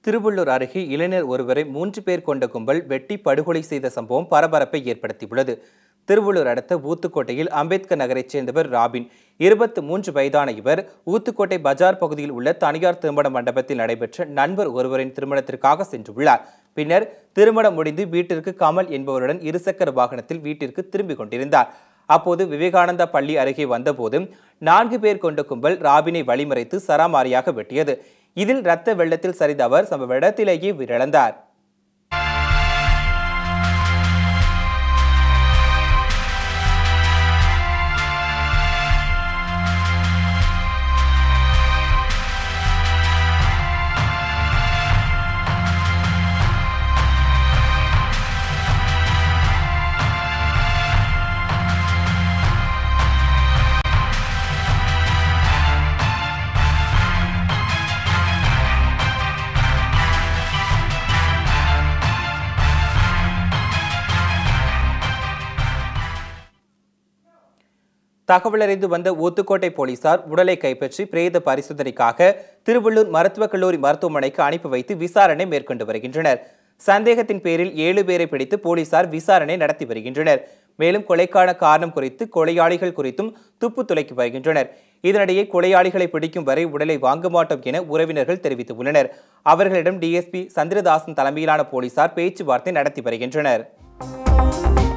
திருவள்ளூர் அருகே இளைஞர் ஒருவரை மூன்று பேர் கொண்ட கும்பல் வெட்டி படுகொலை செய்த சம்பவம் பரபரப்பை ஏற்படுத்தியுள்ளது திருவள்ளூர் அடுத்த ஊத்துக்கோட்டையில் அம்பேத்கர் நகரைச் சேர்ந்தவர் ராபின் இருபத்து மூன்று வயதான இவர் ஊத்துக்கோட்டை பஜார் பகுதியில் உள்ள தனியார் திருமண மண்டபத்தில் நடைபெற்ற நண்பர் ஒருவரின் திருமணத்திற்காக சென்றுள்ளார் பின்னர் திருமணம் முடிந்து வீட்டிற்கு கமல் என்பவருடன் இருசக்கர வாகனத்தில் வீட்டிற்கு திரும்பிக் கொண்டிருந்தார் அப்போது விவேகானந்தா பள்ளி அருகே வந்தபோது நான்கு பேர் கொண்ட கும்பல் ராபினை வழிமறைத்து சராமாரியாக வெட்டியது இதில் இரத்த வெள்ளத்தில் சரிந்த அவர் சம்பவ இடத்திலேயே உயிரிழந்தார் தகவலறிந்து வந்த ஊத்துக்கோட்டை போலீசார் உடலை கைப்பற்றி பிரேத பரிசோதனைக்காக திருவள்ளூர் மருத்துவக் கல்லூரி மருத்துவமனைக்கு அனுப்பி வைத்து விசாரணை மேற்கொண்டு வருகின்றனர் சந்தேகத்தின் பேரில் ஏழு பேரை பிடித்து போலீசார் விசாரணை நடத்தி வருகின்றனர் மேலும் கொலைக்கான காரணம் குறித்து கொலையாளிகள் குறித்தும் துப்பு துளைக்கி வருகின்றனர் இதனிடையே கொலையாளிகளை பிடிக்கும் வரை உடலை வாங்க மாட்டோம் என உறவினர்கள் தெரிவித்துள்ளனர் அவர்களிடம் டிஎஸ்பி சந்திரதாசன் தலைமையிலான போலீசார் பேச்சுவார்த்தை நடத்தி வருகின்றனர்